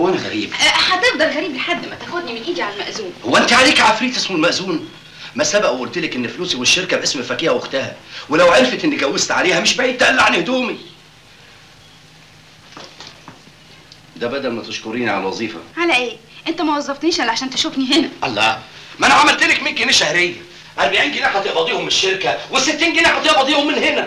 هو انا غريب أه، هتفضل غريب لحد ما تاخدني من ايدي على المأذون هو انت عليك عفريت اسمه المأذون ما سبق وقلت لك ان فلوسي والشركه باسم فكيه واختها ولو عرفت اني جوزت عليها مش بعيد تقلع عن هدومي ده بدل ما تشكريني على الوظيفه على ايه انت ما وظفتنيش الا عشان تشوفني هنا الله ما انا عملت لك 100 جنيه شهريه 40 جنيه هتقبضيهم من الشركه و60 جنيه هتقبضيهم من هنا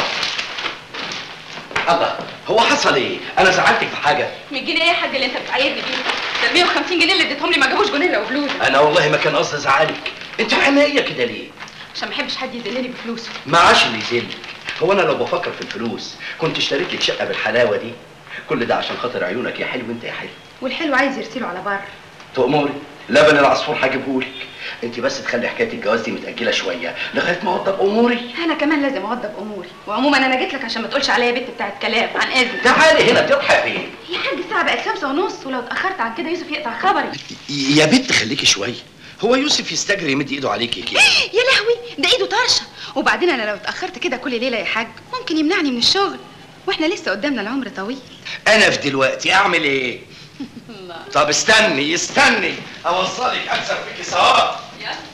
الله هو حصل ايه انا زعلتك في حاجه 100 جنيه ايه يا حاج اللي انت بتعايرني بيه ده ال 150 جنيه اللي اديتهم لي ما جابوش جنيه لو بلوزه انا والله ما كان قصدي ازعلك انت حنيه كده ليه عشان ما احبش حد يذلني بفلوسه معاش اللي يذلك هو انا لو بفكر في الفلوس كنت اشتريت لك شقه بالحلاوه دي كل ده عشان خاطر عيونك يا حلو انت يا حلو والحلو عايز يرسله على بره تأمري لبن العصفور هجيبهولك انت بس تخلي حكايه الجواز دي متاجله شويه لغايه ما اوضب اموري انا كمان لازم اوضب اموري وعموما انا جيت لك عشان ما تقولش عليا بنت بتاعت كلام عن اذنك تعالي هنا بتضحك فين يا حاج الساعه بقت خمسة ونص ولو اتاخرت عن كده يوسف يقطع خبري يا بنت خليكي شويه هو يوسف يستجري يمد ايده عليكي كده يا لهوي ده ايده طرشه وبعدين انا لو اتاخرت كده كل ليله يا حاج ممكن يمنعني من الشغل واحنا لسه قدامنا العمر طويل انا في دلوقتي اعمل ايه طب استني استني اوصلك اكثر في كسارات يلا